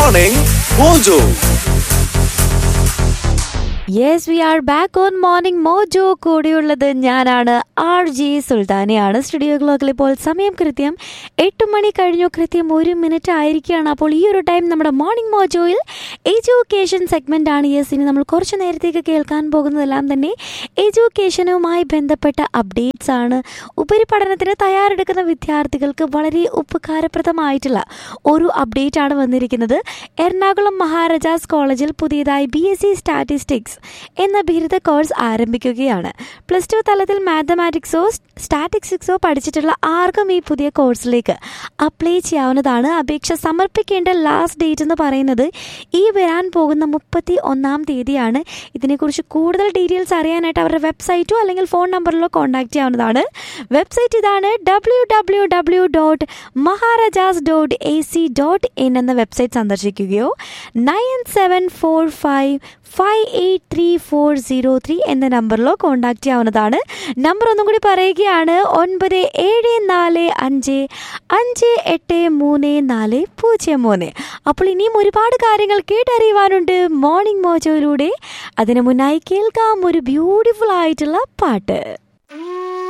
Morning Mojo. Yes we are back on Morning Mojo കൂടെയുള്ളത് ഞാനാണ് R G സുൽത്താനയാണ് studio ക്ലോക്കിൽ ഇപ്പോൾ സമയം കൃത്യം എട്ട് മണി കഴിഞ്ഞു കൃത്യം ഒരു മിനിറ്റ് ആയിരിക്കുകയാണ് അപ്പോൾ ഈ ഒരു ടൈം നമ്മുടെ മോർണിംഗ് മോജോയിൽ എഡ്യൂക്കേഷൻ സെഗ്മെന്റ് ആണ് യെസ് ഇനി നമ്മൾ കുറച്ച് നേരത്തേക്ക് കേൾക്കാൻ പോകുന്നതെല്ലാം തന്നെ എഡ്യൂക്കേഷനുമായി ബന്ധപ്പെട്ട അപ്ഡേറ്റ്സ് ആണ് ഉപരിപഠനത്തിന് തയ്യാറെടുക്കുന്ന വിദ്യാർത്ഥികൾക്ക് വളരെ ഉപകാരപ്രദമായിട്ടുള്ള ഒരു അപ്ഡേറ്റ് ആണ് വന്നിരിക്കുന്നത് എറണാകുളം മഹാരാജാസ് കോളേജിൽ പുതിയതായി ബി എസ് സി സ്റ്റാറ്റിസ്റ്റിക്സ് എന്ന ബിരുദ കോഴ്സ് ആരംഭിക്കുകയാണ് പ്ലസ് ടു തലത്തിൽ മാത്തമാറ്റിക്സോ സ്റ്റാറ്റിസ്റ്റിക്സോ പഠിച്ചിട്ടുള്ള ആർക്കും ഈ പുതിയ കോഴ്സിലേക്ക് അപ്ലൈ ചെയ്യാവുന്നതാണ് അപേക്ഷ സമർപ്പിക്കേണ്ട ലാസ്റ്റ് ഡേറ്റ് എന്ന് പറയുന്നത് ഈ വരാൻ പോകുന്ന മുപ്പത്തി ഒന്നാം തീയതിയാണ് ഇതിനെക്കുറിച്ച് കൂടുതൽ ഡീറ്റെയിൽസ് അറിയാനായിട്ട് അവരുടെ വെബ്സൈറ്റോ അല്ലെങ്കിൽ ഫോൺ നമ്പറിലോ കോൺടാക്ട് ചെയ്യാവുന്നതാണ് വെബ്സൈറ്റ് ഇതാണ് W W W dot Maharajas dot A C dot in എന്ന വെബ്സൈറ്റ് സന്ദർശിക്കുകയോ nine seven four five five eight three four zero three എന്ന നമ്പറിലോ കോൺടാക്ട് ചെയ്യാവുന്നതാണ് നമ്പർ ഒന്നും കൂടി പറയുകയാണ് ഒൻപത് ഏഴ് നാല് അഞ്ച് അഞ്ച് എട്ട് മൂന്ന് നാല് പൂജ്യം മൂന്ന് അപ്പോൾ ഇനിയും ഒരുപാട് കാര്യങ്ങൾ കേട്ടറിയുവാനുണ്ട് മോർണിംഗ് മോജോയിലൂടെ അതിനു മുന്നായി കേൾക്കാം ഒരു ബ്യൂട്ടിഫുൾ ആയിട്ടുള്ള പാട്ട്